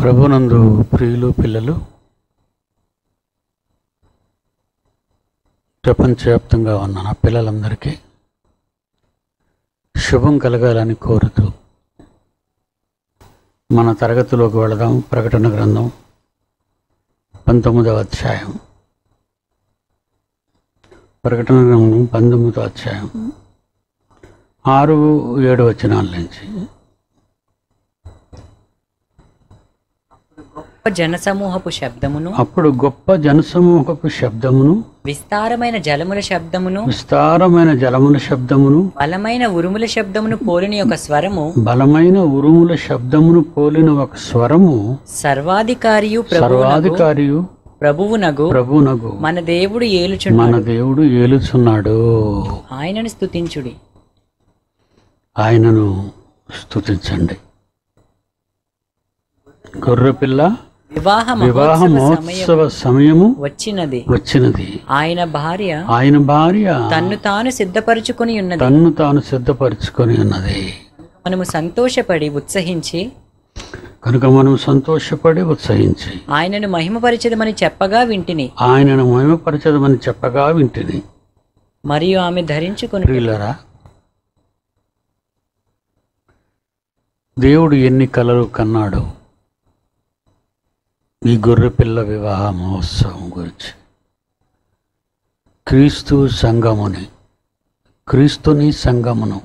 ప్రభునందు ప్రియులు పిల్లలు ప్రపంచవ్యాప్తంగా ఉన్న నా పిల్లలందరికీ శుభం కలగాలని కోరుతూ మన తరగతిలోకి వెళదాం ప్రకటన గ్రంథం పంతొమ్మిదవ అధ్యాయం ప్రకటన గ్రంథం పంతొమ్మిదవ అధ్యాయం ఆరు ఏడు వచనాల నుంచి గొప్ప జనసమూహపు శబ్దమును అప్పుడు గొప్ప జనసమూహపు శబ్దమును విస్తారమైన జలముల శబ్దమును విస్తారమైన జలముల శబ్దమును బలమైన ఉరుముల శబ్దమును పోలిన ఒక స్వరము బలమైన ఉరుముల శబ్దమును పోలిన ఒక స్వరము సర్వాధికారియు ప్రభువునగు సర్వాధికారియు ప్రభువునగు ప్రభునగు మన దేవుడు ఏలుచున్న మన దేవుడు ఏలుచున్నాడు ఆయనను స్తుతించుడి ఆయనను స్తుతించండి గొర్రెపిల్ల వివాహ వివాహ మహోత్సవ సమయం మహోత్సవ సమయము వచ్చినది వచ్చినది ఆయన భార్య ఆయన భార్య తన్ను తాను సిద్ధపరచుకుని ఉన్నది తన్ను తాను సిద్ధపరచుకొని ఉన్నది మనము సంతోషపడి ఉత్సహించి కనుక మనం సంతోషపడి ఉత్సహించి ఆయనను మహిమపరిచదమని చెప్పగా వింటిని ఆయనను మహిమపరచదమని చెప్పగా వింటిని మరియు ఆమె ధరించుకుని ప్రియులరా దేవుడు ఎన్ని కలలు కన్నాడు ఈ గొర్రెపిల్ల వివాహ మహోత్సవం గురించి క్రీస్తు సంగముని క్రీస్తుని సంగమును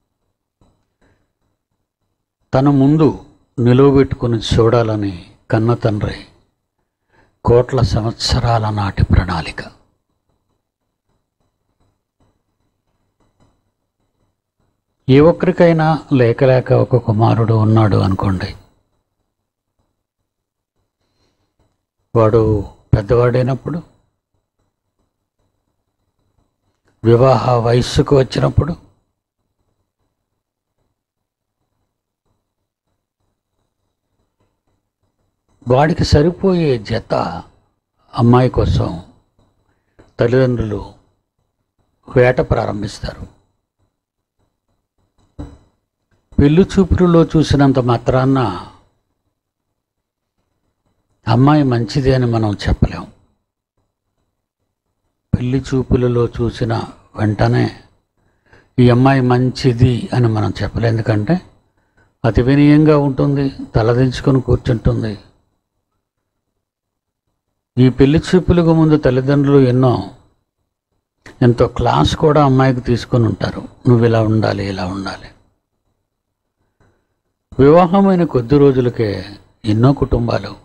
తన ముందు నిలువబెట్టుకుని చూడాలని కన్న తండ్రి కోట్ల సంవత్సరాల నాటి ప్రణాళిక ఏ ఒక్కరికైనా లేక లేక ఒక కుమారుడు ఉన్నాడు అనుకోండి వాడు పెద్దవాడైనప్పుడు వివాహ వయస్సుకు వచ్చినప్పుడు వాడికి సరిపోయే జత అమ్మాయి కోసం తల్లిదండ్రులు వేట ప్రారంభిస్తారు పెళ్లి చూపులలో చూసినంత మాత్రాన అమ్మాయి మంచిది అని మనం చెప్పలేం పెళ్లి చూపులలో చూసిన వెంటనే ఈ అమ్మాయి మంచిది అని మనం చెప్పలేం ఎందుకంటే అతి వినయంగా ఉంటుంది తలదించుకొని కూర్చుంటుంది ఈ పెళ్లి చూపులకు ముందు తల్లిదండ్రులు ఎన్నో ఎంతో క్లాస్ కూడా అమ్మాయికి తీసుకొని ఉంటారు నువ్వు ఇలా ఉండాలి ఇలా ఉండాలి వివాహమైన కొద్ది రోజులకే ఎన్నో కుటుంబాలు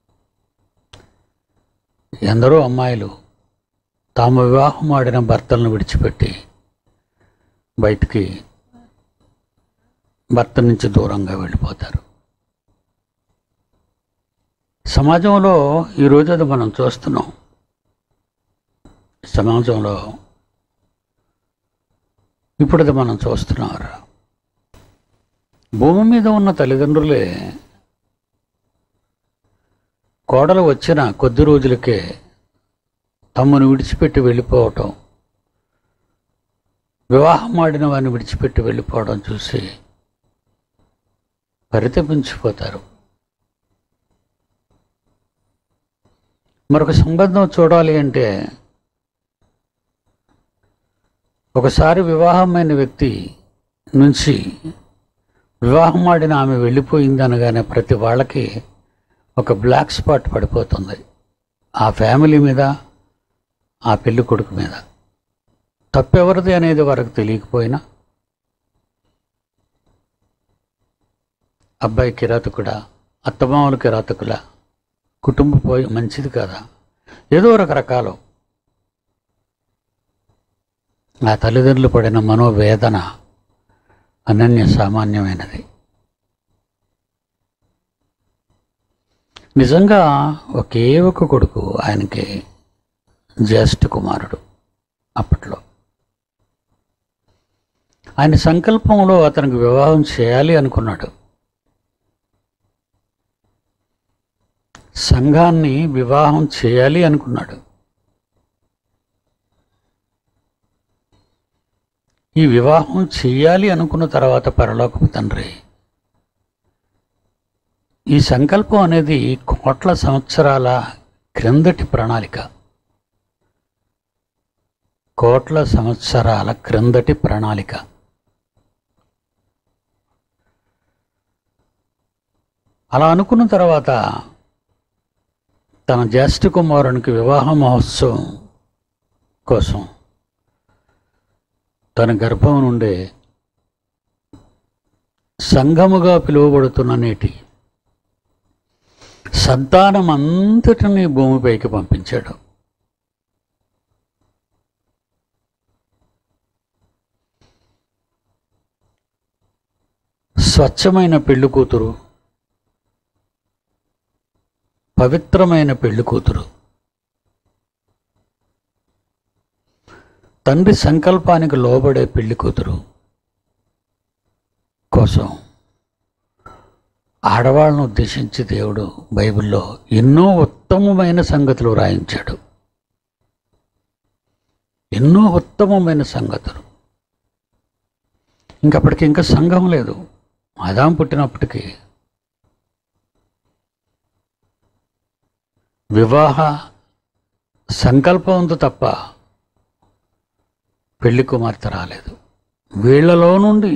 ఎందరో అమ్మాయిలు తాము వివాహం ఆడిన భర్తలను విడిచిపెట్టి బయటికి భర్త నుంచి దూరంగా వెళ్ళిపోతారు సమాజంలో ఈరోజు అది మనం చూస్తున్నాం సమాజంలో ఇప్పుడు అది మనం చూస్తున్నారు భూమి మీద ఉన్న తల్లిదండ్రులే కోడలు వచ్చిన కొద్ది రోజులకే తమను విడిచిపెట్టి వెళ్ళిపోవటం వివాహం ఆడిన వారిని విడిచిపెట్టి వెళ్ళిపోవడం చూసి పరితపించిపోతారు మరొక సంబంధం చూడాలి అంటే ఒకసారి వివాహమైన వ్యక్తి నుంచి వివాహం ఆడిన ఆమె వెళ్ళిపోయింది అనగానే ప్రతి వాళ్ళకి ఒక బ్లాక్ స్పాట్ పడిపోతుంది ఆ ఫ్యామిలీ మీద ఆ పెళ్లి కొడుకు మీద తప్పెవరిది అనేది వారికి తెలియకపోయినా అబ్బాయి కిరాతకుడా అత్తమామలు కిరాతకులా కుటుంబ పోయి మంచిది కదా ఏదో రకరకాలు ఆ తల్లిదండ్రులు పడిన మనోవేదన అనన్య సామాన్యమైనది నిజంగా ఒకే ఒక కొడుకు ఆయనకి జ్యేష్ఠ కుమారుడు అప్పట్లో ఆయన సంకల్పంలో అతనికి వివాహం చేయాలి అనుకున్నాడు సంఘాన్ని వివాహం చేయాలి అనుకున్నాడు ఈ వివాహం చేయాలి అనుకున్న తర్వాత పరలోకపు తండ్రి ఈ సంకల్పం అనేది కోట్ల సంవత్సరాల క్రిందటి ప్రణాళిక కోట్ల సంవత్సరాల క్రిందటి ప్రణాళిక అలా అనుకున్న తర్వాత తన జ్యేష్ఠ కుమారునికి వివాహ మహోత్సవం కోసం తన గర్భం నుండే సంఘముగా పిలువబడుతున్న నేటి సంతానం అంతటిని భూమిపైకి పంపించాడు స్వచ్ఛమైన పెళ్లి కూతురు పవిత్రమైన పెళ్లి కూతురు తండ్రి సంకల్పానికి లోబడే పెళ్లి కూతురు కోసం ఆడవాళ్ళను ఉద్దేశించి దేవుడు బైబిల్లో ఎన్నో ఉత్తమమైన సంగతులు వ్రాయించాడు ఎన్నో ఉత్తమమైన సంగతులు ఇంకప్పటికి ఇంకా సంఘం లేదు ఆదాం పుట్టినప్పటికీ వివాహ సంకల్పంతో తప్ప పెళ్లి కుమార్తె రాలేదు వీళ్ళలో నుండి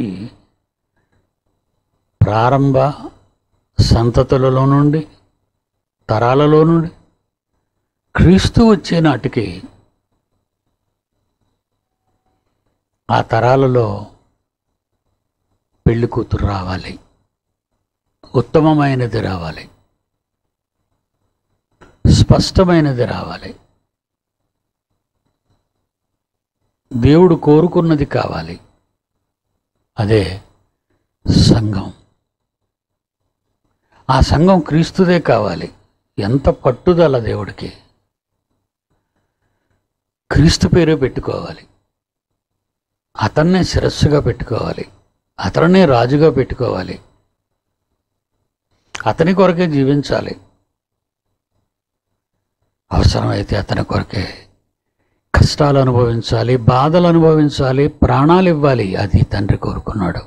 ప్రారంభ సంతతులలో నుండి తరాలలో నుండి క్రీస్తు వచ్చే నాటికి ఆ తరాలలో పెళ్లి కూతురు రావాలి ఉత్తమమైనది రావాలి స్పష్టమైనది రావాలి దేవుడు కోరుకున్నది కావాలి అదే సంఘం ఆ సంఘం క్రీస్తుదే కావాలి ఎంత పట్టుదల దేవుడికి క్రీస్తు పేరే పెట్టుకోవాలి అతన్నే శిరస్సుగా పెట్టుకోవాలి అతన్నే రాజుగా పెట్టుకోవాలి అతని కొరకే జీవించాలి అవసరమైతే అతని కొరకే కష్టాలు అనుభవించాలి బాధలు అనుభవించాలి ప్రాణాలు ఇవ్వాలి అది తండ్రి కోరుకున్నాడు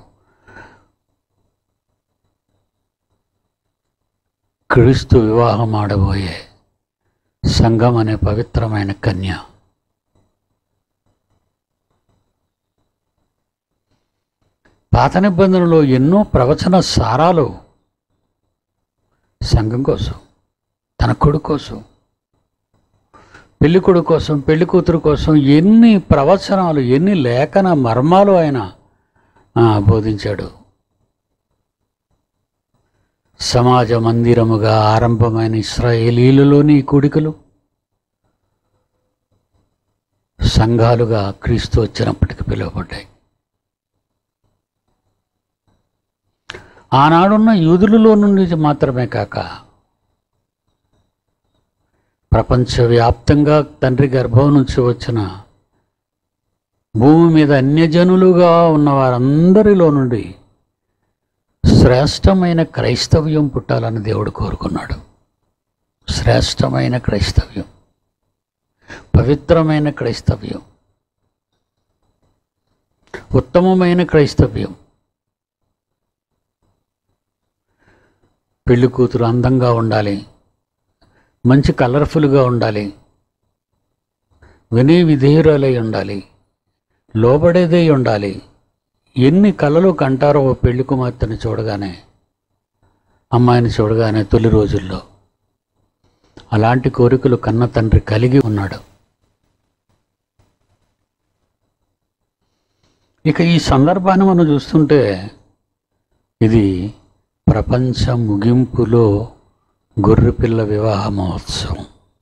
క్రీస్తు వివాహం ఆడబోయే సంఘం అనే పవిత్రమైన కన్య పాత నిబంధనలో ఎన్నో ప్రవచన సారాలు సంఘం కోసం తన కొడుకు కోసం పెళ్లి కొడుకు కోసం పెళ్లి కూతురు కోసం ఎన్ని ప్రవచనాలు ఎన్ని లేఖన మర్మాలు ఆయన ఆ, బోధించాడు సమాజ మందిరముగా ఆరంభమైన ఇస్రాయేలీలలోని కూడికలు సంఘాలుగా క్రీస్తు వచ్చినప్పటికి పిలువబడ్డాయి ఆనాడున్న యూదులలో నుండి మాత్రమే కాక ప్రపంచవ్యాప్తంగా తండ్రి గర్భం నుంచి వచ్చిన భూమి మీద అన్యజనులుగా ఉన్న వారందరిలో నుండి శ్రేష్టమైన క్రైస్తవ్యం పుట్టాలని దేవుడు కోరుకున్నాడు శ్రేష్టమైన క్రైస్తవ్యం పవిత్రమైన క్రైస్తవ్యం ఉత్తమమైన క్రైస్తవ్యం పెళ్లి కూతురు అందంగా ఉండాలి మంచి కలర్ఫుల్గా ఉండాలి వినయ విధేయురాలై ఉండాలి లోబడేదై ఉండాలి ఎన్ని కళలు కంటారో ఓ పెళ్లి కుమార్తెని చూడగానే అమ్మాయిని చూడగానే తొలి రోజుల్లో అలాంటి కోరికలు కన్న తండ్రి కలిగి ఉన్నాడు ఇక ఈ సందర్భాన్ని మనం చూస్తుంటే ఇది ప్రపంచ ముగింపులో గొర్రెపిల్ల వివాహ మహోత్సవం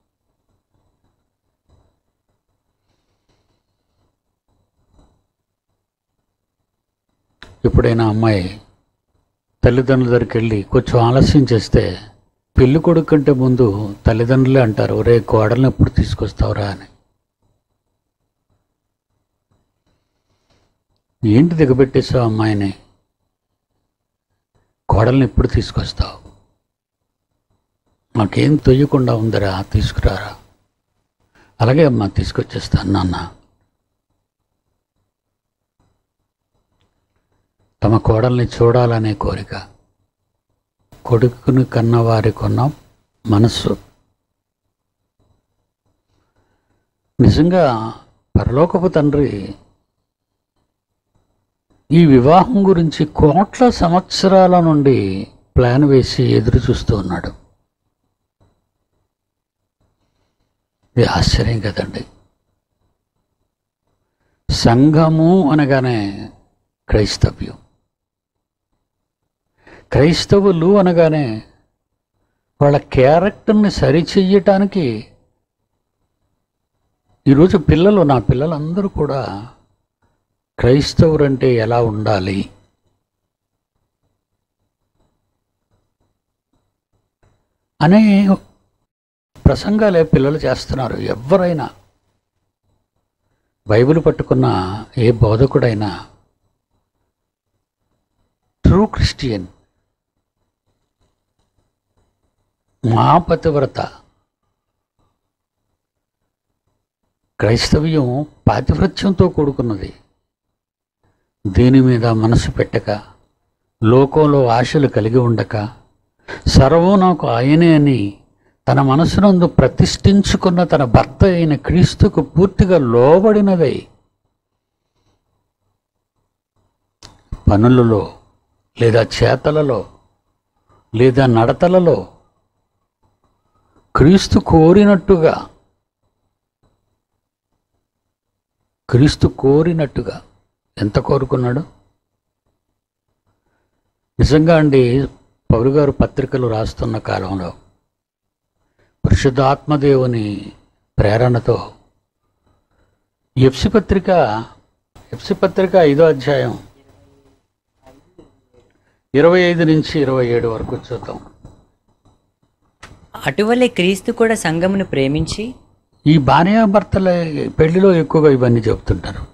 ఎప్పుడైనా అమ్మాయి తల్లిదండ్రుల దగ్గరికి వెళ్ళి కొంచెం ఆలస్యం చేస్తే పెళ్లి కొడుకు కంటే ముందు తల్లిదండ్రులే అంటారు ఒరే కోడల్ని ఎప్పుడు తీసుకొస్తావురా అని ఏంటి దిగబెట్టేసావు అమ్మాయిని కోడల్ని ఎప్పుడు తీసుకొస్తావు మాకేం తొయ్యకుండా ఉందిరా తీసుకురారా అలాగే అమ్మా తీసుకొచ్చేస్తాను నాన్న తమ కోడల్ని చూడాలనే కోరిక కొడుకుని కన్న వారికి ఉన్న మనస్సు నిజంగా పరలోకపు తండ్రి ఈ వివాహం గురించి కోట్ల సంవత్సరాల నుండి ప్లాన్ వేసి ఎదురు చూస్తూ ఉన్నాడు ఇది ఆశ్చర్యం కదండి సంఘము అనగానే క్రైస్తవ్యం క్రైస్తవులు అనగానే వాళ్ళ క్యారెక్టర్ని సరిచెయ్యటానికి ఈరోజు పిల్లలు నా పిల్లలందరూ కూడా క్రైస్తవురంటే ఎలా ఉండాలి అనే ప్రసంగాలే పిల్లలు చేస్తున్నారు ఎవరైనా బైబిల్ పట్టుకున్న ఏ బోధకుడైనా ట్రూ క్రిస్టియన్ మహాపతివ్రత క్రైస్తవ్యం పాతివ్రత్యంతో కూడుకున్నది దీని మీద మనసు పెట్టక లోకంలో ఆశలు కలిగి ఉండక సర్వం నాకు ఆయనే అని తన మనసునందు ప్రతిష్ఠించుకున్న తన భర్త అయిన క్రీస్తుకు పూర్తిగా లోబడినదై పనులలో లేదా చేతలలో లేదా నడతలలో క్రీస్తు కోరినట్టుగా క్రీస్తు కోరినట్టుగా ఎంత కోరుకున్నాడు నిజంగా అండి పౌరు గారు పత్రికలు రాస్తున్న కాలంలో పరిశుద్ధాత్మదేవుని ప్రేరణతో ఎఫ్సి పత్రిక ఎఫ్సి పత్రిక ఐదో అధ్యాయం ఇరవై ఐదు నుంచి ఇరవై ఏడు వరకు చూద్దాం అటువలే క్రీస్తు కూడా సంఘమును ప్రేమించి ఈ భార్యాభర్తల పెళ్లిలో ఎక్కువగా ఇవన్నీ చెబుతుంటారు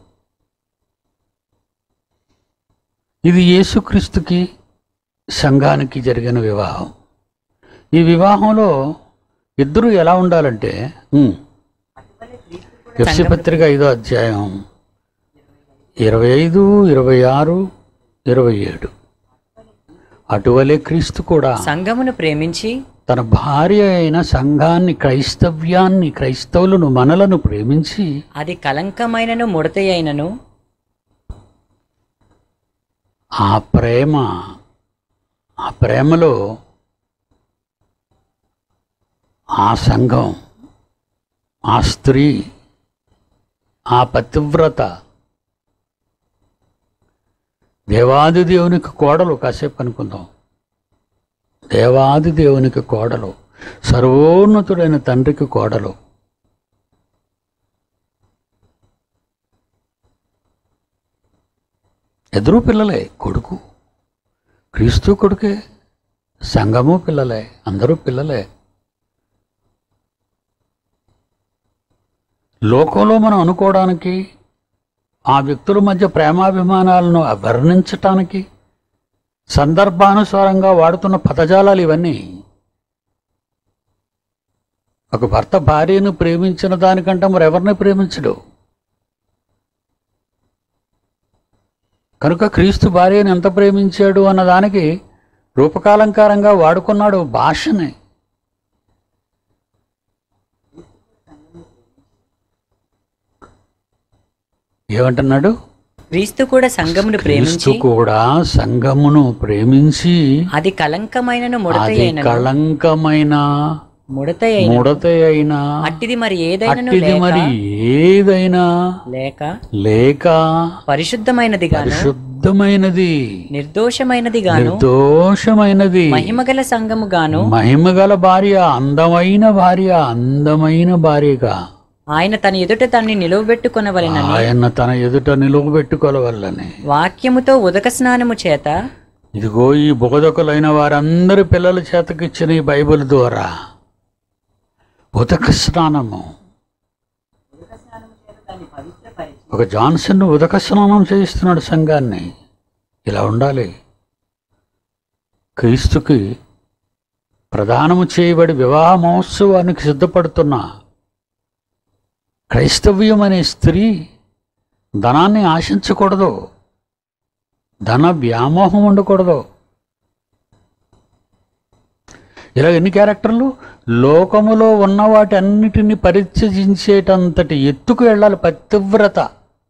ఇది యేసుక్రీస్తుకి సంఘానికి జరిగిన వివాహం ఈ వివాహంలో ఇద్దరు ఎలా ఉండాలంటే ఉమ్, ఎఫ్సి పత్రిక ఐదో అధ్యాయం ఇరవై ఐదు ఇరవై ఆరు ఇరవై ఏడు అటువలే క్రీస్తు కూడా సంఘమును ప్రేమించి తన భార్య అయిన సంఘాన్ని క్రైస్తవ్యాన్ని క్రైస్తవులను మనలను ప్రేమించి అది కలంకమైనను ముడతయైనను ఆ ప్రేమ ఆ ప్రేమలో ఆ సంఘం ఆ స్త్రీ ఆ పతివ్రత దేవాది దేవునికి కోడలు కాసేపు అనుకుందాం దేవాది దేవునికి కోడలు సర్వోన్నతుడైన తండ్రికి కోడలు ఎదురు పిల్లలే కొడుకు క్రీస్తు కొడుకే సంఘము పిల్లలే అందరూ పిల్లలే లోకంలో మనం అనుకోవడానికి ఆ వ్యక్తుల మధ్య ప్రేమాభిమానాలను వర్ణించటానికి సందర్భానుసారంగా వాడుతున్న పదజాలాలు ఇవన్నీ ఒక భర్త భార్యను ప్రేమించిన దానికంటే మరెవరిని ప్రేమించడు కనుక క్రీస్తు భార్యను ఎంత ప్రేమించాడు అన్నదానికి రూపకాలంకారంగా వాడుకున్నాడు భాషని ఏమంటున్నాడు క్రీస్తు కూడా సంఘమును క్రీస్తు ప్రేమించి కూడా సంఘమును ప్రేమించి అది కలంకమైనను అది ముడతయైనను కళంకమైన ముడతయైన ముడత అయినా అట్టిది మరి ఏదైనను అట్టిది లేక మరి ఏదైనా లేక లేక పరిశుద్ధమైనది గాను శుద్ధమైనది నిర్దోషమైనది గాను నిర్దోషమైనది మహిమగల సంఘము గాను మహిమగల భార్య అందమైన భార్య అందమైన భార్యగా ఆయన తన ఎదుట తన్ని నిలువబెట్టుకొనవలెనని ఆయన తన ఎదుట నిలువబెట్టుకోవాలని వాక్యముతో ఉదక స్నానము చేత ఇదిగో ఈ బోధకులైన వారందరి పిల్లల చేతకిచ్చిన ఈ బైబిల్ ద్వారా ఉదక స్నానము ఒక జాన్సన్ ఉదక స్నానం చేయిస్తున్నాడు సంఘాన్ని ఇలా ఉండాలి క్రీస్తుకి ప్రధానము చేయబడి వివాహ మహోత్సవానికి సిద్ధపడుతున్న క్రైస్తవ్యం అనే స్త్రీ ధనాన్ని ఆశించకూడదు ధన వ్యామోహం ఉండకూడదు ఇలా ఎన్ని క్యారెక్టర్లు లోకములో ఉన్న వాటి అన్నిటిని పరిత్యజించేటంతటి ఎత్తుకు వెళ్ళాలి పతివ్రత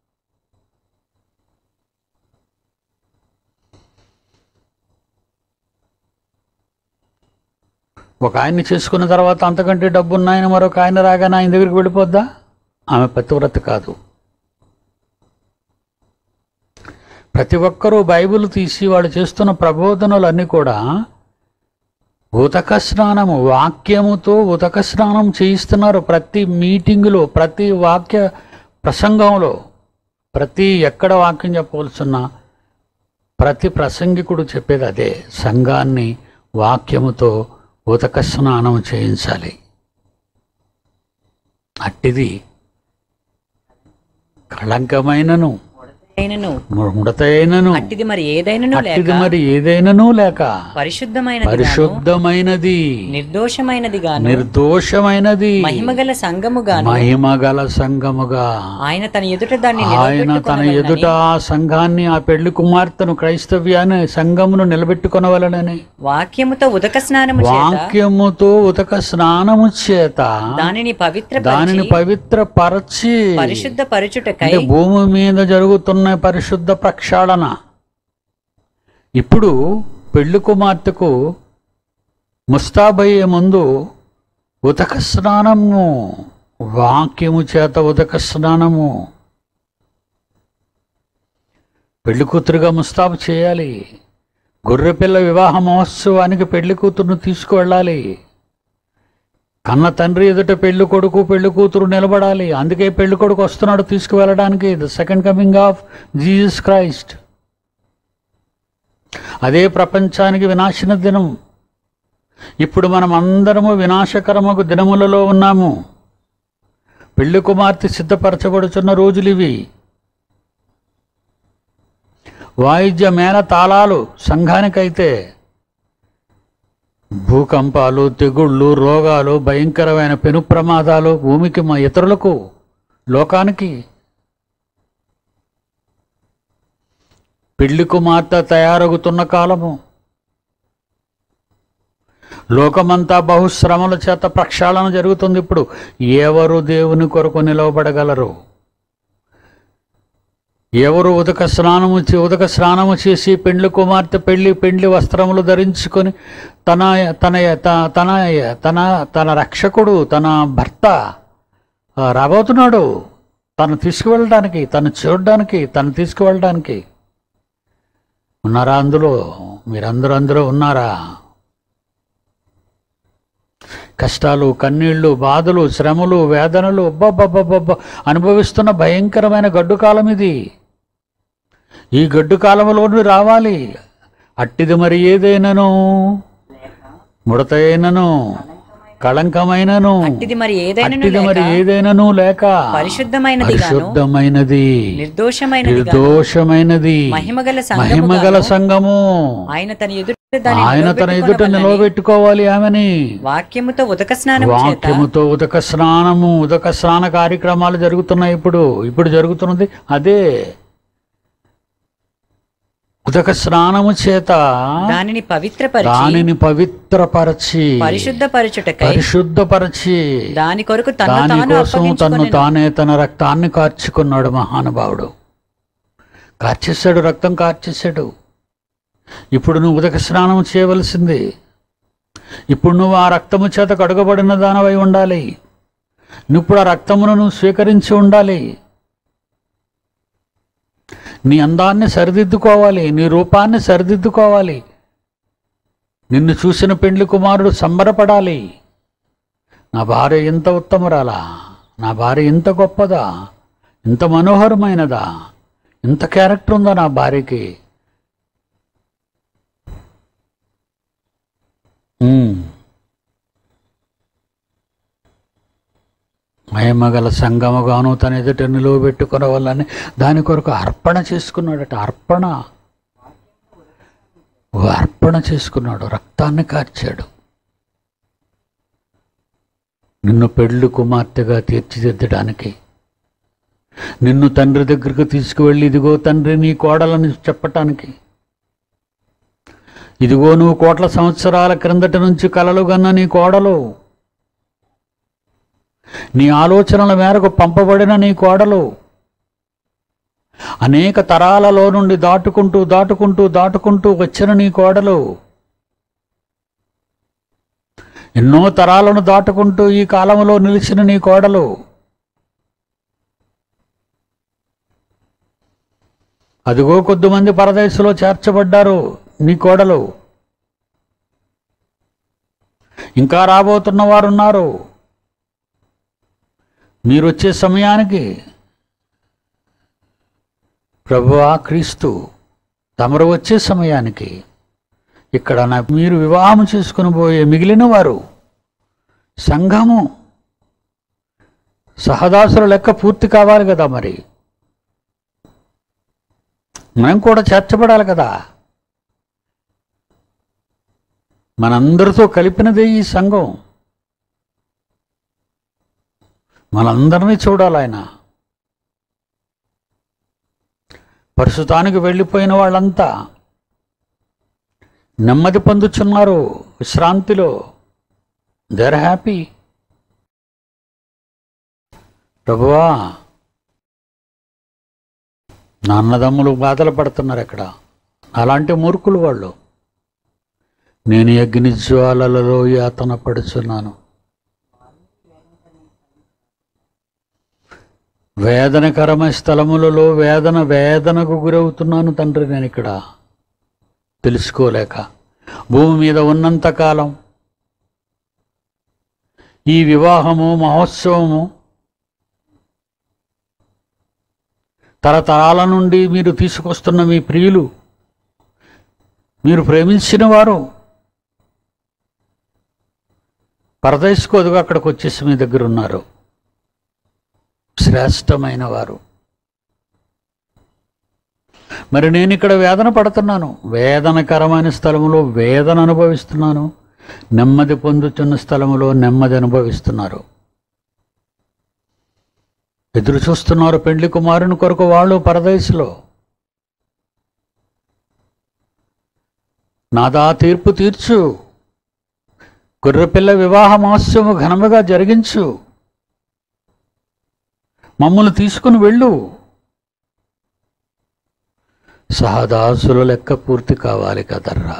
ఒక ఆయన్ని చేసుకున్న తర్వాత అంతకంటే డబ్బు ఉన్నాయని మరొక ఆయన రాగానే ఆయన దగ్గరికి వెళ్ళిపోద్దా ఆమె పతివ్రత కాదు ప్రతి ఒక్కరూ బైబిల్ తీసి వాళ్ళు చేస్తున్న ప్రబోధనలన్నీ కూడా ఉతక స్నానము వాక్యముతో ఉతక స్నానం చేయిస్తున్నారు ప్రతి మీటింగులో ప్రతి వాక్య ప్రసంగంలో ప్రతి ఎక్కడ వాక్యం చెప్పవలసిన ప్రతి ప్రసంగికుడు చెప్పేది అదే సంఘాన్ని వాక్యముతో ఉతక స్నానం చేయించాలి అట్టిది కళంకమైనను అయినను ముడతైనను అట్టిది మరి ఏదైనను అట్టిది లేక మరి ఏదైనను లేక పరిశుద్ధమైనది గాను పరిశుద్ధమైనది నిర్దోషమైనది గాను నిర్దోషమైనది మహిమగల సంఘము గాను మహిమగల సంఘముగా ఆయన తన ఎదుట దాన్ని ఆయన తన ఎదుట ఆ సంఘాన్ని ఆ పెళ్లి కుమార్తెను క్రైస్తవ్యాన్ని సంఘమును నిలబెట్టుకొనవలనని వాక్యముతో ఉదక స్నానము చేత వాక్యముతో ఉతక స్నానము చేత దానిని పవిత్ర దానిని పవిత్ర పరచి పరిశుద్ధ పరచుటకై అంటే భూమి మీద జరుగుతున్న పరిశుద్ధ ప్రక్షాళన ఇప్పుడు పెళ్లి కుమార్తెకు ముస్తాబయ్యే ముందు ఉతక స్నానము వాక్యము చేత ఉతక స్నానము పెళ్లి కూతురుగా ముస్తాబు చేయాలి గొర్రెపిల్ల వివాహ మహోత్సవానికి పెళ్లి కూతురును తీసుకువెళ్ళాలి కన్న తండ్రి ఎదుట పెళ్లి కొడుకు పెళ్లి కూతురు నిలబడాలి అందుకే పెళ్లి కొడుకు వస్తున్నాడు తీసుకువెళ్ళడానికి the second coming of Jesus Christ అదే ప్రపంచానికి వినాశన దినం ఇప్పుడు మనం అందరము వినాశకరమకు దినములలో ఉన్నాము పెళ్లి కుమార్తె సిద్ధపరచబడుచున్న రోజులు ఇవి వాయిద్య మేళ తాళాలు సంఘానికైతే భూకంపాలు తెగుళ్ళు రోగాలు భయంకరమైన పెను ప్రమాదాలు భూమికి మా ఇతరులకు లోకానికి పెళ్లి కుమార్తె తయారగుతున్న కాలము లోకమంతా బహుశ్రమల చేత ప్రక్షాళన జరుగుతుంది ఇప్పుడు ఎవరు దేవుని కొరకు నిలవబడగలరు ఎవరు ఉదక స్నానము చే- ఉదక స్నానము చేసి పెండ్లి కుమార్తె పెళ్లి పెండ్లి వస్త్రములు ధరించుకొని తన తన త- తన తన తన రక్షకుడు తన భర్త ఆ, రాబోతున్నాడు తను తీసుకువెళ్ళడానికి తను చూడడానికి తను తీసుకువెళ్ళడానికి ఉన్నారా అందులో మీరందరూ అందులో ఉన్నారా కష్టాలు కన్నీళ్లు బాధలు శ్రమలు వేదనలు అబ్బబ్బబ్బబ్బ అనుభవిస్తున్న భయంకరమైన గడ్డు కాలం ఇది ఈ గడ్డు కాలంలో నువ్వు రావాలి అట్టిది మరి ఏదైనను ముడతైనను కళంకమైనను అట్టిది మరి ఏదైనను అట్టిది మరి లేక ఏదైనను లేక పరిశుద్ధమైనది గాను పరిశుద్ధమైనది నిర్దోషమైనది గాను నిర్దోషమైనది మహిమగల సంఘము మహిమగల గాను సంఘము ఆయన తన ఎదుట దాన్ని ఆయన తన ఎదుట నిలవబెట్టుకొనవలెనని నిలవబెట్టుకోవాలి ఆమెని వాక్యముతో ఉదక స్నానము చేత వాక్యముతో ఉదక స్నానము ఉదక స్నాన కార్యక్రమాలు జరుగుతున్నాయి ఇప్పుడు ఇప్పుడు జరుగుతున్నది అదే ఉదక స్నానము చేత దానిని పవిత్రపరిచి దానిని పవిత్రపరచి పరిశుద్ధ పరచుటకై పరిశుద్ధపరచి దాని కొరకు తను దాని తాను కోసం తన్ను అప్పగించుకొనెను. తానే తన రక్తాన్ని కార్చుకున్నాడు మహానుభావుడు కార్చేశాడు రక్తం కార్చేశాడు ఇప్పుడు నువ్వు ఉదక స్నానం చేయవలసింది ఇప్పుడు నువ్వు ఆ రక్తము చేత కడుగబడిన దానవై ఉండాలి నువ్వు ఇప్పుడు ఆ రక్తమును నువ్వు స్వీకరించి ఉండాలి నీ అందాన్ని సరిదిద్దుకోవాలి నీ రూపాన్ని సరిదిద్దుకోవాలి నిన్ను చూసిన పెండ్లి కుమారుడు సంబరపడాలి నా భార్య ఇంత ఉత్తమురాలా నా భార్య ఇంత గొప్పదా ఇంత మనోహరమైనదా ఇంత క్యారెక్టర్ ఉందా నా భార్యకి ఉమ్. మహిమగల సంగముగాను తన ఎదుట నిలువబెట్టుకున్న వాళ్ళని దాని కొరకు అర్పణ చేసుకున్నాడట అర్పణ ఓ అర్పణ చేసుకున్నాడు రక్తాన్ని కార్చాడు నిన్ను పెళ్ళు కుమార్తెగా తీర్చిదిద్దడానికి నిన్ను తండ్రి దగ్గరకు తీసుకువెళ్ళి ఇదిగో తండ్రి నీ కోడలని చెప్పటానికి ఇదిగో నువ్వు కోట్ల సంవత్సరాల క్రిందటి నుంచి కలలు గన్న నీ కోడలు నీ ఆలోచనల మేరకు పంపబడిన నీ కోడలు అనేక తరాలలో నుండి దాటుకుంటూ దాటుకుంటూ దాటుకుంటూ వచ్చిన నీ కోడలు ఎన్నో తరాలను దాటుకుంటూ ఈ కాలంలో నిలిచిన నీ కోడలు అదిగో కొద్దిమంది పరదేశంలో చేర్చబడ్డారు నీ కోడలు ఇంకా రాబోతున్న వారు ఉన్నారు మీరు వచ్చే సమయానికి ప్రభువా క్రీస్తు తమరు వచ్చే సమయానికి ఇక్కడ నా మీరు వివాహం చేసుకుని పోయే మిగిలిన వారు సంఘము సహదాసుల లెక్క పూర్తి కావాలి కదా మరి మనం కూడా చేర్చబడాలి కదా మనందరితో కలిపినదే ఈ సంఘం మనందరినీ చూడాలి ఆయన పరిశుతానికి వెళ్ళిపోయిన వాళ్ళంతా నెమ్మది పొందుచున్నారు విశ్రాంతిలో దే ఆర్ హ్యాపీ ప్రభువా నా అన్నదమ్ములు బాధలు పడుతున్నారు అక్కడ అలాంటి మూర్ఖులు వాళ్ళు నేను అగ్ని జ్వాలలలో యాతన పడుచున్నాను వేదనకరమైన స్థలములలో వేదన వేదనకు గురవుతున్నాను తండ్రి నేను ఇక్కడ తెలుసుకోలేక భూమి మీద ఉన్నంతకాలం ఈ వివాహము మహోత్సవము తరతరాల నుండి మీరు తీసుకొస్తున్న మీ ప్రియులు మీరు ప్రేమించిన వారు పరదేశుకోదుగా అక్కడికి వచ్చేసి మీ దగ్గర ఉన్నారు శ్రేష్టమైన వారు మరి నేను ఇక్కడ వేదన పడుతున్నాను వేదనకరమైన స్థలములో వేదన అనుభవిస్తున్నాను నెమ్మది పొందుతున్న స్థలములో నెమ్మది అనుభవిస్తున్నారు ఎదురు చూస్తున్నారు పెండ్లి కుమారుని కొరకు వాళ్ళు పరదేశంలో నాదా తీర్పు తీర్చు గుర్రపిల్ల వివాహ మహోత్సవం ఘనముగా జరిగించు మమ్మల్ని తీసుకుని వెళ్ళు సహదాసుల లెక్క పూర్తి కావాలి కదర్రా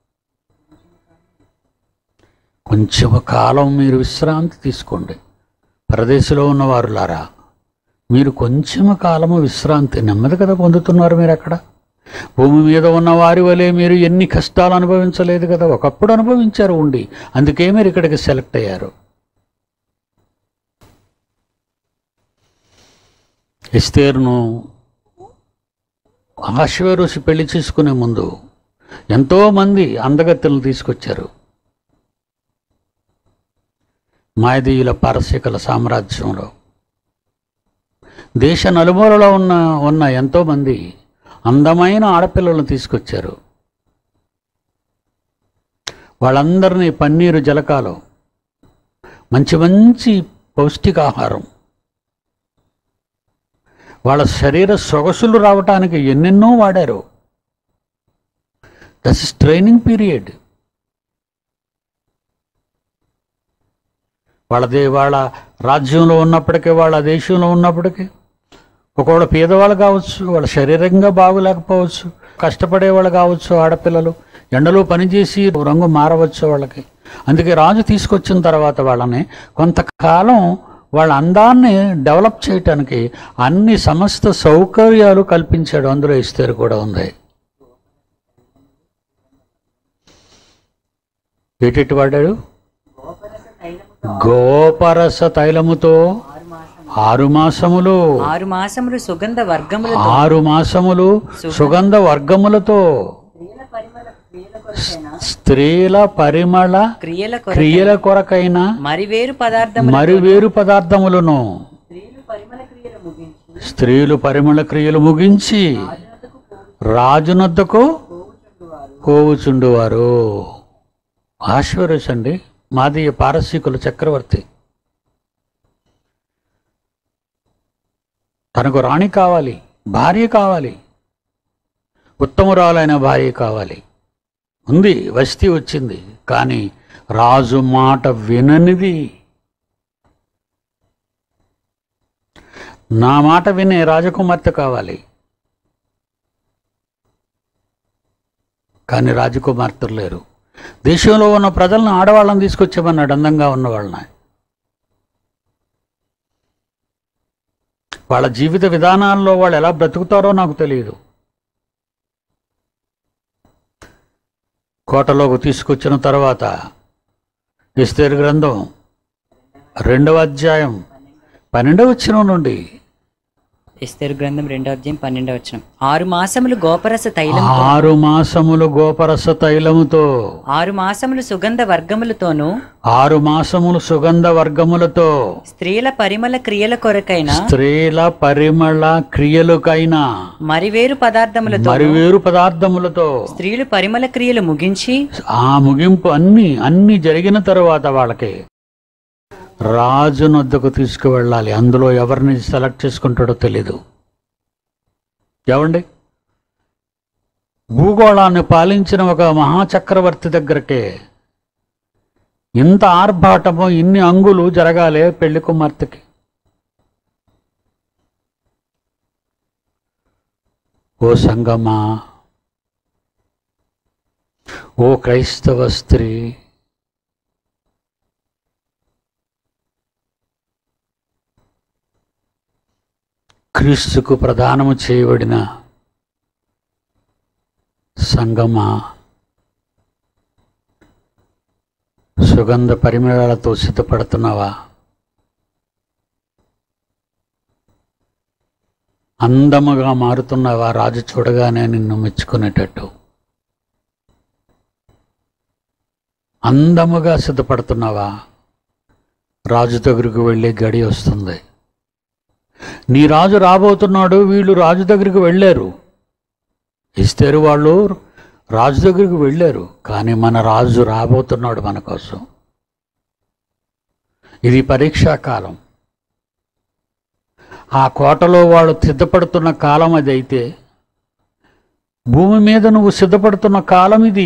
కొంచెం కాలం మీరు విశ్రాంతి తీసుకోండి ప్రదేశంలో ఉన్నవారులారా మీరు కొంచెం కాలము విశ్రాంతి నెమ్మది కదా పొందుతున్నారు మీరు అక్కడ భూమి మీద ఉన్న వారి వలె మీరు ఎన్ని కష్టాలు అనుభవించలేదు కదా ఒకప్పుడు అనుభవించారు ఉండి అందుకే మీరు ఇక్కడికి సెలెక్ట్ అయ్యారు ఎస్తేరును ఆశ్వేరుసి పెళ్లి చేసుకునే ముందు ఎంతోమంది అందగత్తెలను తీసుకొచ్చారు మాయదీయుల పారసీకల సామ్రాజ్యంలో దేశ నలుమూలలో ఉన్న ఉన్న ఎంతోమంది అందమైన ఆడపిల్లలను తీసుకొచ్చారు వాళ్ళందరినీ పన్నీరు జలకాలు మంచి మంచి పౌష్టికాహారం వాళ్ళ శరీర సొగసులు రావటానికి ఎన్నెన్నో వాడారు దస్ ఇస్ ట్రైనింగ్ పీరియడ్ వాళ్ళదే వాళ్ళ రాజ్యంలో ఉన్నప్పటికీ వాళ్ళ దేశంలో ఉన్నప్పటికీ ఒకవేళ పేదవాళ్ళు కావచ్చు వాళ్ళ శరీరంగా బాగులేకపోవచ్చు కష్టపడేవాళ్ళు కావచ్చు ఆడపిల్లలు ఎండలో పనిచేసి రంగు మారవచ్చు వాళ్ళకి అందుకే రాజు తీసుకొచ్చిన తర్వాత వాళ్ళని కొంతకాలం వాళ్ళ అందాన్ని డెవలప్ చేయటానికి అన్ని సమస్త సౌకర్యాలు కల్పించాడు అందులో ఇస్తారు కూడా ఉంది ఏటెట్టి వాడాడు గోపరస తైలముతో ఆరు మాసములు ఆరు మాసములు సుగంధ వర్గములు ఆరు మాసములు సుగంధ వర్గములతో స్త్రీల పరిమళ క్రియల కొర క్రియల కొరకైన మరి వేరు పదార్థములు మరి వేరు పదార్థములను స్త్రీలు పరిమళ క్రియలు ముగించి రాజునొద్దకు పోవుచుండువారు ఆశ్వర్యస్ అండి మాది పారసీకుల చక్రవర్తి తనకు రాణి కావాలి భార్య కావాలి ఉత్తమురాలైన భార్య కావాలి ఉంది వస్తీ వచ్చింది కానీ రాజు మాట విననిది నా మాట వినే రాజకుమార్తె కావాలి కానీ రాజకుమార్తెలు లేరు దేశంలో ఉన్న ప్రజలను ఆడవాళ్ళని తీసుకొచ్చామన్నాడు అందంగా ఉన్న వాళ్ళని వాళ్ళ జీవిత విధానాల్లో వాళ్ళు ఎలా బ్రతుకుతారో నాకు తెలియదు కోటలోకి తీసుకొచ్చిన తర్వాత ఇస్తేరు గ్రంథం రెండవ అధ్యాయం పన్నెండవ వచ్చిన నుండి ఎస్తేరు గ్రంథం రెండో అధ్యాయం పన్నెండవ వచనం ఆరు మాసములు గోపరస తైలం ఆరు మాసములు గోపరస తైలముతో ఆరు మాసములు సుగంధ వర్గములతోనూ ఆరు మాసములు సుగంధ వర్గములతో స్త్రీల పరిమళ క్రియల కొరకైన స్త్రీల పరిమళ క్రియలకైనా మరివేరు పదార్థములతో మరివేరు పదార్థములతో స్త్రీలు పరిమళ క్రియలు ముగించి ఆ ముగింపు అన్ని అన్ని జరిగిన తరువాత వాళ్ళకి రాజు నొద్దకు తీసుకువెళ్ళాలి అందులో ఎవరిని సెలెక్ట్ చేసుకుంటాడో తెలీదు ఏమండి భూగోళాన్ని పాలించిన ఒక మహాచక్రవర్తి దగ్గరకే ఇంత ఆర్భాటము ఇన్ని అంగులు జరగాలి పెళ్లి కుమార్తెకి ఓ సంగమా ఓ క్రైస్తవ స్త్రీ క్రీస్తుకు ప్రదానము చేయబడిన సంగమా సుగంధ పరిమళాలతో సిద్ధపడుతున్నావా అందముగా మారుతున్నావా రాజు చూడగానే నిన్ను మెచ్చుకునేటట్టు అందముగా సిద్ధపడుతున్నావా రాజు దగ్గరకు వెళ్ళే గడి వస్తుంది నీ రాజు రాబోతున్నాడు వీళ్ళు రాజు దగ్గరికి వెళ్ళారు ఇస్తారు వాళ్ళు రాజు దగ్గరికి వెళ్ళారు కానీ మన రాజు రాబోతున్నాడు మన కోసం ఇది పరీక్షా కాలం ఆ కోటలో వాళ్ళు సిద్ధపడుతున్న కాలం అది అయితే భూమి మీద నువ్వు సిద్ధపడుతున్న కాలం ఇది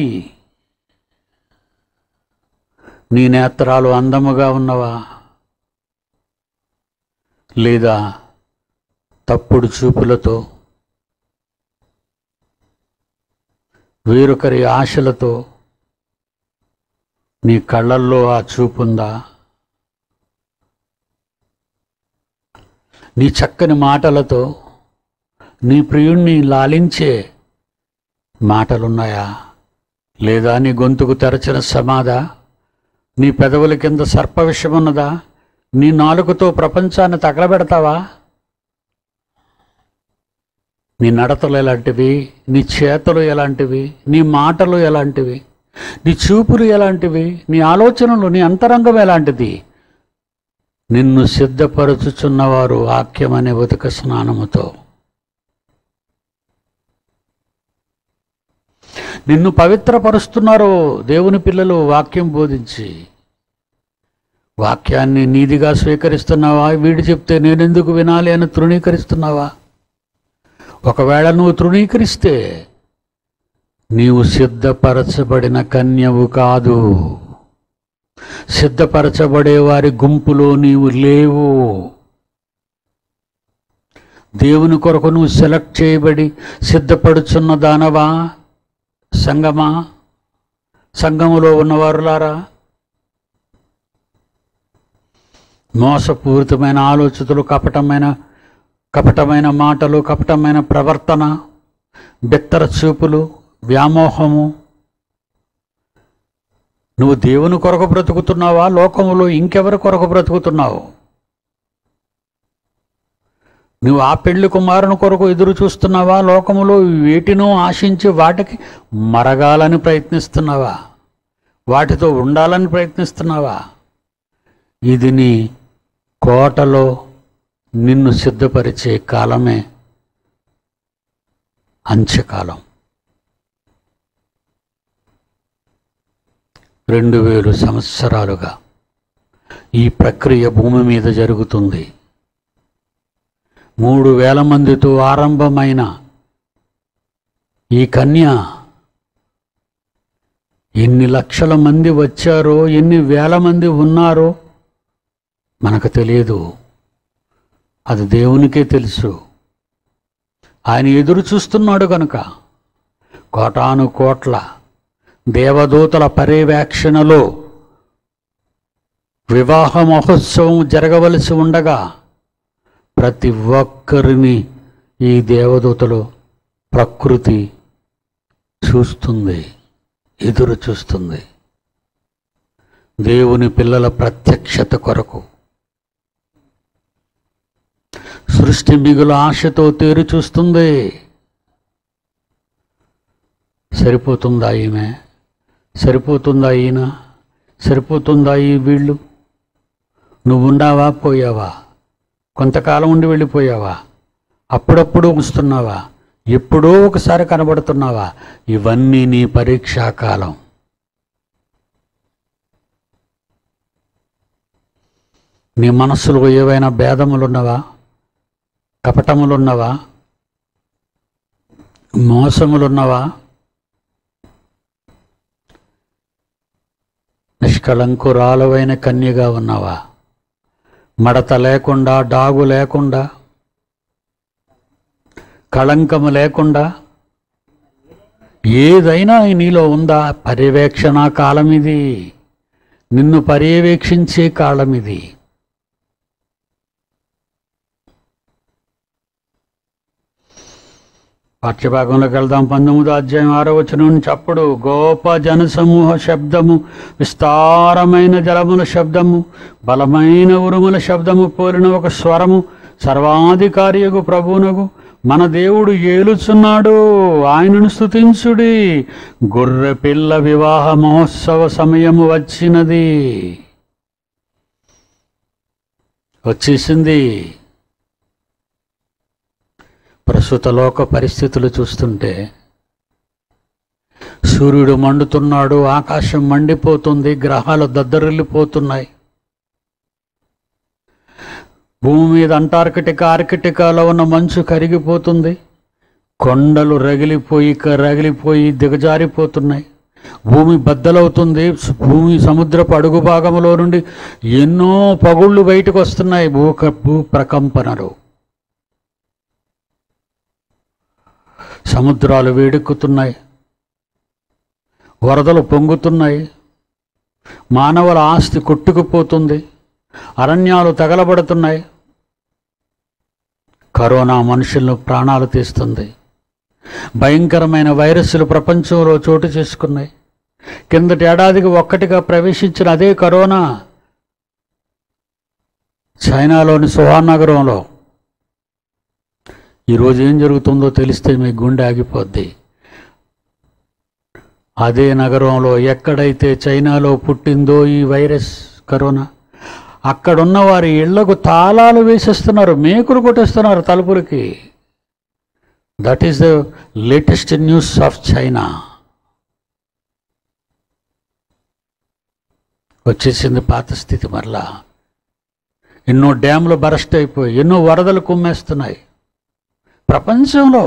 నీ నేత్రాలు అందముగా ఉన్నవా లేదా తప్పుడు చూపులతో వేరొకరి ఆశలతో నీ కళ్ళల్లో ఆ చూపుందా నీ చక్కని మాటలతో నీ ప్రియుణ్ణి లాలించే మాటలున్నాయా లేదా నీ గొంతుకు తెరచిన సమాధా నీ పెదవుల కింద సర్ప విషమున్నదా నీ నాలుకతో ప్రపంచాన్ని తగలబెడతావా నీ నడతలు ఎలాంటివి నీ చేతలు ఎలాంటివి నీ మాటలు ఎలాంటివి నీ చూపులు ఎలాంటివి నీ ఆలోచనలు నీ అంతరంగం ఎలాంటిది నిన్ను సిద్ధపరచుచున్నవారు వాక్యమనే ఉదక స్నానముతో నిన్ను పవిత్రపరుస్తున్నారు దేవుని పిల్లలు వాక్యం బోధించి వాక్యాన్ని నీదిగా స్వీకరిస్తున్నావా వీడు చెప్తే నేనెందుకు వినాలి అని తృణీకరిస్తున్నావా ఒకవేళ నువ్వు తృణీకరిస్తే నీవు సిద్ధపరచబడిన కన్యవు కాదు సిద్ధపరచబడే వారి గుంపులో నీవు లేవు దేవుని కొరకు నువ్వు సెలెక్ట్ చేయబడి సిద్ధపడుచున్న దానవా సంగమా సంఘములో ఉన్నవారులారా మోసపూరితమైన ఆలోచనలు కపటమైన కపటమైన మాటలు కపటమైన ప్రవర్తన బెత్తర చూపులు వ్యామోహము నువ్వు దేవుని కొరకు బ్రతుకుతున్నావా లోకములో ఇంకెవరి కొరకు బ్రతుకుతున్నావు నువ్వు ఆ పెళ్లి కుమారుని కొరకు ఎదురు చూస్తున్నావా లోకములో వేటినో ఆశించి వాటికి మరగాలని ప్రయత్నిస్తున్నావా వాటితో ఉండాలని ప్రయత్నిస్తున్నావా ఇది నీ కోటలో నిన్ను సిద్ధపరిచే కాలమే అంత్యకాలం రెండు వేలు సంవత్సరాలుగా ఈ ప్రక్రియ భూమి మీద జరుగుతుంది మూడు వేల మందితో ఆరంభమైన ఈ కన్య ఎన్ని లక్షల మంది వచ్చారో ఎన్ని వేల మంది ఉన్నారో మనకు తెలియదు అది దేవునికే తెలుసు ఆయన ఎదురు చూస్తున్నాడు కనుక కోటాను కోట్ల దేవదూతల పర్యవేక్షణలో వివాహ మహోత్సవం జరగవలసి ఉండగా ప్రతి ఒక్కరిని ఈ దేవదూతలు ప్రకృతి చూస్తుంది ఎదురు చూస్తుంది దేవుని పిల్లల ప్రత్యక్షత కొరకు సృష్టి మిగులు ఆశతో తేరు చూస్తుంది సరిపోతుందా ఈమె సరిపోతుందా ఈయన సరిపోతుందా ఈ వీళ్ళు నువ్వుండావా పోయావా కొంతకాలం ఉండి వెళ్ళిపోయావా అప్పుడప్పుడు వస్తున్నావా ఎప్పుడో ఒకసారి కనబడుతున్నావా ఇవన్నీ నీ పరీక్షాకాలం నీ మనస్సులో ఏవైనా భేదములున్నవా కపటములున్నవా మోసములున్నవా నిష్కళంకురాలవైన కన్యగా ఉన్నావా మడత లేకుండా డాగు లేకుండా కళంకము లేకుండా ఏదైనా నీలో ఉందా పర్యవేక్షణ కాలం ఇది నిన్ను పర్యవేక్షించే కాలం ఇది పాఠ్యభాగంలోకి వెళ్దాం పంతొమ్మిదో అధ్యాయం ఆరో వచనం నుంచి అప్పుడు గోప జనసమూహ శబ్దము విస్తారమైన జలముల శబ్దము బలమైన ఉరుముల శబ్దము పోలిన ఒక స్వరము సర్వాధికారియగు ప్రభువునగు మన దేవుడు ఏలుచున్నాడు ఆయనను స్తుతించుడి గొర్రె పిల్ల వివాహ మహోత్సవ సమయము వచ్చినది వచ్చేసింది ప్రస్తుత లోక పరిస్థితులు చూస్తుంటే సూర్యుడు మండుతున్నాడు ఆకాశం మండిపోతుంది గ్రహాలు దద్దరిల్లిపోతున్నాయి భూమి మీద అంటార్కిటికా ఆర్కిటికాలో ఉన్న మంచు కరిగిపోతుంది కొండలు రగిలిపోయి క- రగిలిపోయి దిగజారిపోతున్నాయి భూమి బద్దలవుతుంది సు- భూమి సముద్రపు అడుగు భాగంలో నుండి ఎన్నో పగుళ్ళు బయటకు వస్తున్నాయి భూ భూ ప్రకంపనలు సముద్రాలు వేడెక్కుతున్నాయి వరదలు పొంగుతున్నాయి మానవుల ఆస్తి కొట్టుకుపోతుంది అరణ్యాలు తగలబడుతున్నాయి కరోనా మనుషులను ప్రాణాలు తీస్తుంది భయంకరమైన వైరస్లు ప్రపంచంలో చోటు చేసుకున్నాయి కిందటి ఏడాదికి ఒక్కటిగా ప్రవేశించిన అదే కరోనా చైనాలోని సుహాన్ నగరంలో ఈరోజు ఏం జరుగుతుందో తెలిస్తే మీ గుండె ఆగిపోద్ది అదే నగరంలో ఎక్కడైతే చైనాలో పుట్టిందో ఈ వైరస్ కరోనా అక్కడున్న వారి ఇళ్లకు తాళాలు వేసేస్తున్నారు మేకులు కొట్టేస్తున్నారు తలుపులకి that is the latest news of China వచ్చేసింది పాత స్థితి మరలా ఎన్నో డ్యాములు బరస్ట్ అయిపోయి ఎన్నో వరదలు కుమ్మేస్తున్నాయి ప్రపంచంలో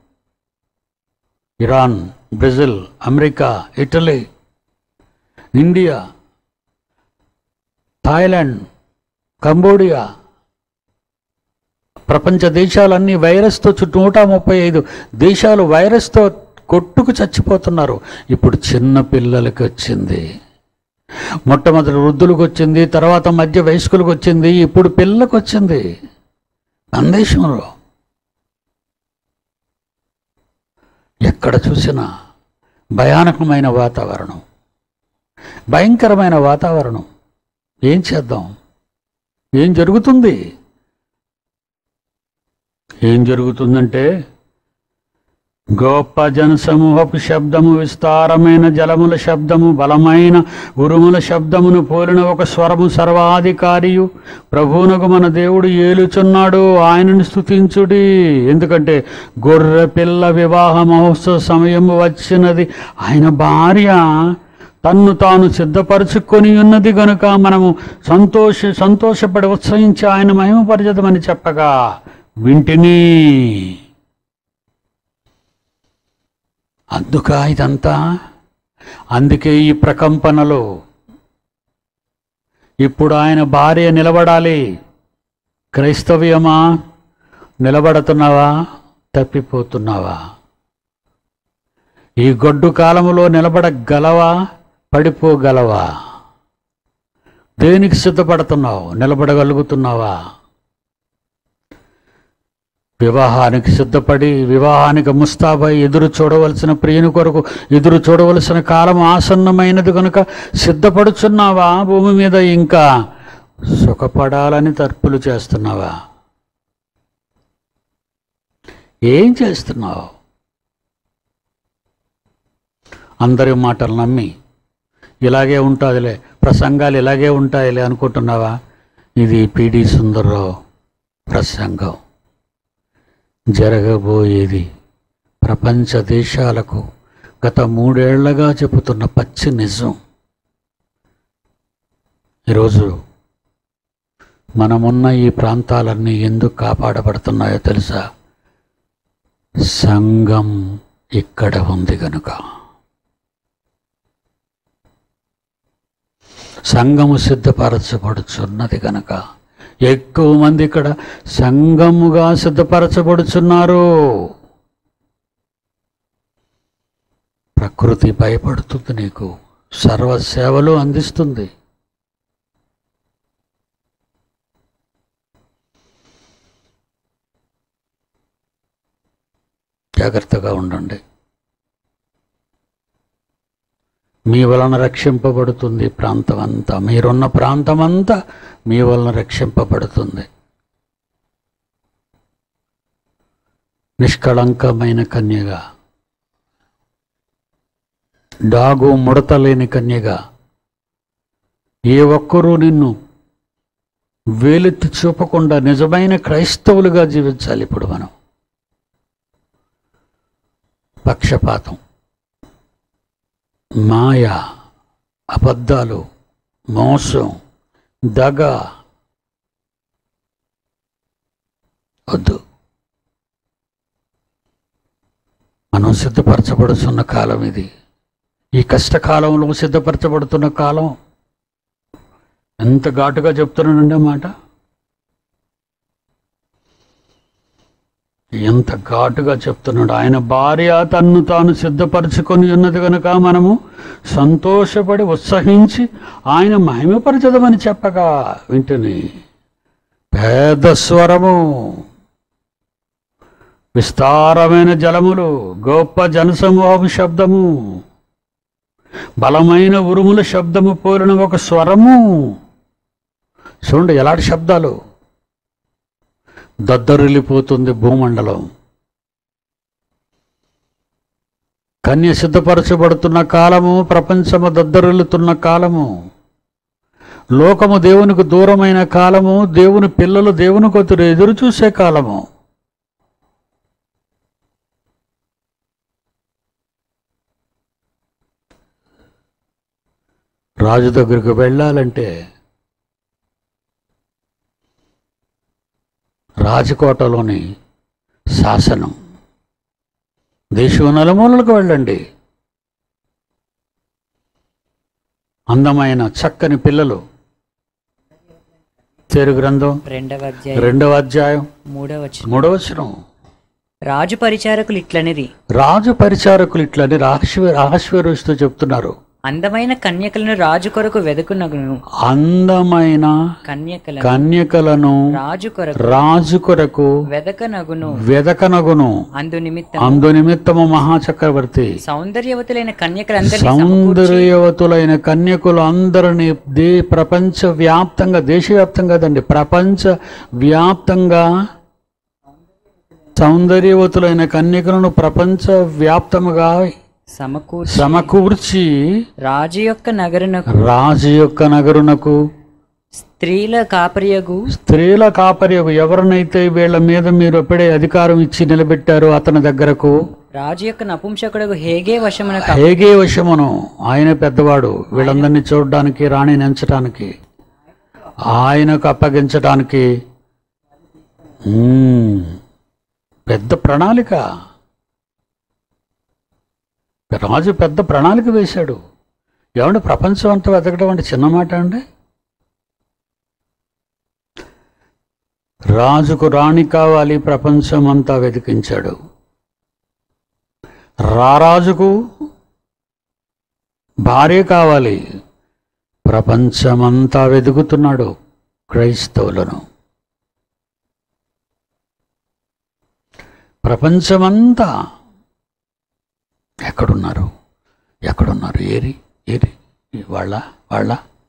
Iran Brazil America Italy India Thailand Cambodia ప్రపంచ దేశాలన్నీ వైరస్తో చుట్టూ నూట ముప్పై ఐదు దేశాలు వైరస్తో కొట్టుకు చచ్చిపోతున్నారు ఇప్పుడు చిన్న పిల్లలకి వచ్చింది మొట్టమొదటి వృద్ధులకు వచ్చింది తర్వాత మధ్య వయస్కులకు వచ్చింది ఇప్పుడు పిల్లలకు వచ్చింది మన దేశంలో ఎక్కడ చూసినా భయానకమైన వాతావరణం భయంకరమైన వాతావరణం ఏం చేద్దాం ఏం జరుగుతుంది ఏం జరుగుతుందంటే గొప్ప జనసమూహపు శబ్దము విస్తారమైన జలముల శబ్దము బలమైన ఉరుముల శబ్దమును పోలిన ఒక స్వరము సర్వాధికారియు ప్రభువునకు మన దేవుడు ఏలుచున్నాడు ఆయనను స్తుతించుడి ఎందుకంటే గొర్రె పిల్ల వివాహ మహోత్సవ సమయం వచ్చినది ఆయన భార్య తన్ను తాను సిద్ధపరచుకొని ఉన్నది గనుక మనము సంతోష సంతోషపడి ఉత్సహించి ఆయన మహిమపరచదమని చెప్పగా వింటిని అందుక ఇదంతా అందుకే ఈ ప్రకంపనలు ఇప్పుడు ఆయన భార్య నిలబడాలి క్రైస్తవ్యమా నిలబడుతున్నావా తప్పిపోతున్నావా ఈ గొడ్డు కాలములో నిలబడగలవా పడిపోగలవా దేనికి సిద్ధపడుతున్నావు నిలబడగలుగుతున్నావా వివాహానికి సిద్ధపడి వివాహానికి ముస్తాబై ఎదురు చూడవలసిన ప్రియుని కొరకు ఎదురు చూడవలసిన కాలం ఆసన్నమైనది కనుక సిద్ధపడుచున్నావా భూమి మీద ఇంకా సుఖపడాలని తర్పులు చేస్తున్నావా ఏం చేస్తున్నావు అందరి మాటలు నమ్మి ఇలాగే ఉంటుందిలే ప్రసంగాలు ఇలాగే ఉంటాయిలే అనుకుంటున్నావా ఇది పిడి సుందర్రావు ప్రసంగం జరగబోయేది ప్రపంచ దేశాలకు గత మూడేళ్లగా చెబుతున్న పచ్చి నిజం ఈరోజు మనమున్న ఈ ప్రాంతాలన్నీ ఎందుకు కాపాడబడుతున్నాయో తెలుసా సంఘం ఇక్కడ ఉంది గనుక సంఘము సిద్ధపరచబడుచున్నది గనక ఎక్కువ మంది ఇక్కడ సంఘముగా సిద్ధపరచబడుచున్నారు ప్రకృతి భయపడుతుంది నీకు సర్వ సేవలు అందిస్తుంది జాగ్రత్తగా ఉండండి మీ వలన రక్షింపబడుతుంది ఈ ప్రాంతం అంతా మీరున్న ప్రాంతం అంతా మీ వలన రక్షింపబడుతుంది నిష్కళంకమైన కన్యగా డాగు ముడత లేని కన్యగా ఏ ఒక్కరూ నిన్ను వేలెత్తి చూపకుండా నిజమైన క్రైస్తవులుగా జీవించాలి ఇప్పుడు మనం పక్షపాతం మాయ అబద్ధాలు మోసం దగ వద్దు మనం సిద్ధపరచబడుతున్న కాలం ఇది ఈ కష్టకాలంలో సిద్ధపరచబడుతున్న కాలం ఎంత ఘాటుగా చెప్తున్నానండి ఆ మాట ఎంత ఘాటుగా చెప్తున్నాడు ఆయన భార్య తన్ను తాను సిద్ధపరచుకొని ఉన్నది కనుక మనము సంతోషపడి ఉత్సహించి ఆయన మహిమపరచదమని చెప్పగా వింటుని పేద స్వరము విస్తారమైన జలములు గొప్ప జనసమూహము శబ్దము బలమైన ఉరుముల శబ్దము పోలిన ఒక స్వరము చూడండి ఎలాంటి శబ్దాలు దద్దరిల్లిపోతుంది భూమండలం కన్య సిద్ధపరచబడుతున్న కాలము ప్రపంచము దద్దరిల్లుతున్న కాలము లోకము దేవునికి దూరమైన కాలము దేవుని పిల్లలు దేవుని కొద్ది ఎదురు చూసే కాలము రాజు దగ్గరికి వెళ్ళాలంటే రాజకోటలోని శాసనం దేశం నలుమూలలకు వెళ్ళండి అందమైన చక్కని పిల్లలు తెరు గ్రంథం రెండవ అధ్యాయం రెండవ అధ్యాయం మూడవ వచనం మూడవ వచనం రాజు పరిచారకులు ఇట్లనిది రాజు పరిచారకులు ఇట్లని రాహస్వ రాహస్వరుస్తూ చెప్తున్నారు అందమైన కన్యకలను రాజు కొరకు వెదకునగును అందమైన కన్యకలను కన్యకలను రాజు కొరకు రాజు కొరకు వెదకనగును వెదకనగును అందు నిమిత్తం అందు నిమిత్తము మహాచక్రవర్తి సౌందర్యవతులైన కన్యకలందరినీ సౌందర్యవతులైన కన్యకులు అందరినీ దే ప్రపంచ వ్యాప్తంగా దేశవ్యాప్తంగా కాదండి ప్రపంచ వ్యాప్తంగా సౌందర్యవతులైన కన్యకులను ప్రపంచ వ్యాప్తముగా సమకూర్చి సమకూర్చి రాజు యొక్క నగరునకు రాజు యొక్క నగరునకు స్త్రీల కాపరియగు స్త్రీల కాపర్యకు ఎవరినైతే వీళ్ళ మీద మీరు ఎప్పుడే అధికారం ఇచ్చి నిలబెట్టారో అతని దగ్గరకు రాజు యొక్క నపుంసకుడకు హేగే వశమున హేగే వశమును ఆయన పెద్దవాడు వీళ్ళందరినీ చూడడానికి రాణిని ఎంచడానికి ఆయనకు అప్పగించడానికి మ్మ్. పెద్ద ప్రణాళిక రాజు పెద్ద ప్రణాళిక వేశాడు ఏమంటే ప్రపంచం అంతా వెతకడం అంటే చిన్న మాట అండి రాజుకు రాణి కావాలి ప్రపంచం అంతా వెతికించాడు రారాజుకు భార్య కావాలి ప్రపంచమంతా వెతుకుతున్నాడు క్రైస్తవులను ప్రపంచమంతా ఎక్కడున్నారు ఎక్కడున్నారు ఏరి ఏరి వాళ్ళ వాళ్ళ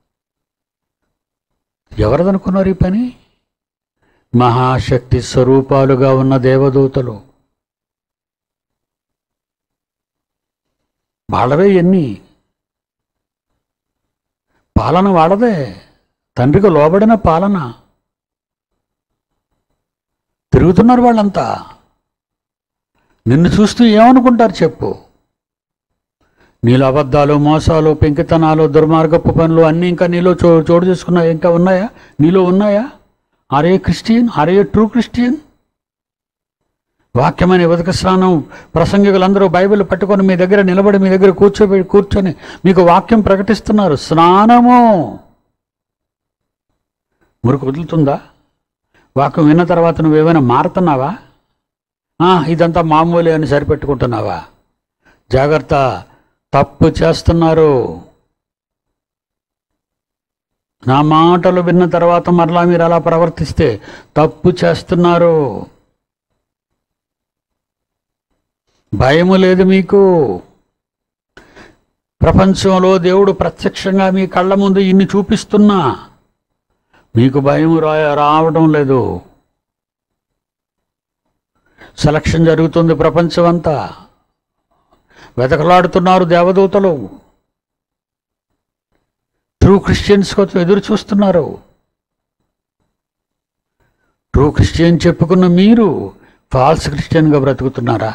ఎవరిదనుకున్నారు ఈ పని మహాశక్తి స్వరూపాలుగా ఉన్న దేవదూతలు వాళ్ళవే ఎన్ని పాలన వాడదే తండ్రికి లోబడిన పాలన తిరుగుతున్నారు వాళ్ళంతా నిన్ను చూస్తూ ఏమనుకుంటారు చెప్పు నీలో అబద్ధాలు మోసాలు పెంకితనాలు దుర్మార్గపు పనులు అన్నీ ఇంకా నీలో చో చోటు చేసుకున్నాయి ఇంకా ఉన్నాయా నీలో ఉన్నాయా are a Christian are a true Christian వాక్యమైన ఉదక స్నానం ప్రసంగికులందరూ బైబిల్ పట్టుకొని మీ దగ్గర నిలబడి మీ దగ్గర కూర్చోబెట్టి కూర్చొని మీకు వాక్యం ప్రకటిస్తున్నారు స్నానము మురికి వదులుతుందా వాక్యం విన్న తర్వాత నువ్వేమైనా మారుతున్నావా ఆ, ఇదంతా మామూలే అని సరిపెట్టుకుంటున్నావా జాగ్రత్త తప్పు చేస్తున్నారు నా మాటలు విన్న తర్వాత మరలా మీరు అలా ప్రవర్తిస్తే తప్పు చేస్తున్నారు భయము లేదు మీకు ప్రపంచంలో దేవుడు ప్రత్యక్షంగా మీ కళ్ళ ముందు ఇన్ని చూపిస్తున్నా మీకు భయం రా రావడం లేదు సెలక్షన్ జరుగుతుంది ప్రపంచం అంతా వెతకలాడుతున్నారు దేవదూతలు ట్రూ క్రిస్టియన్స్ కోసం ఎదురు చూస్తున్నారు ట్రూ క్రిస్టియన్ చెప్పుకున్న మీరు ఫాల్స్ క్రిస్టియన్గా బ్రతుకుతున్నారా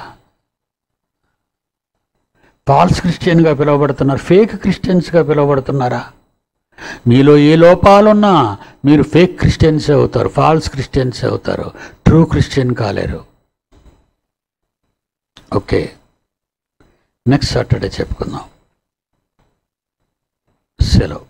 ఫాల్స్ క్రిస్టియన్గా పిలువబడుతున్నారు ఫేక్ క్రిస్టియన్స్గా పిలువబడుతున్నారా మీలో ఏ లోపాలున్నా మీరు ఫేక్ క్రిస్టియన్సే అవుతారు ఫాల్స్ క్రిస్టియన్సే అవుతారు ట్రూ క్రిస్టియన్ కాలేరు ఓకే నెక్స్ట్ సాటర్డే చెప్పుకుందాం సెలవు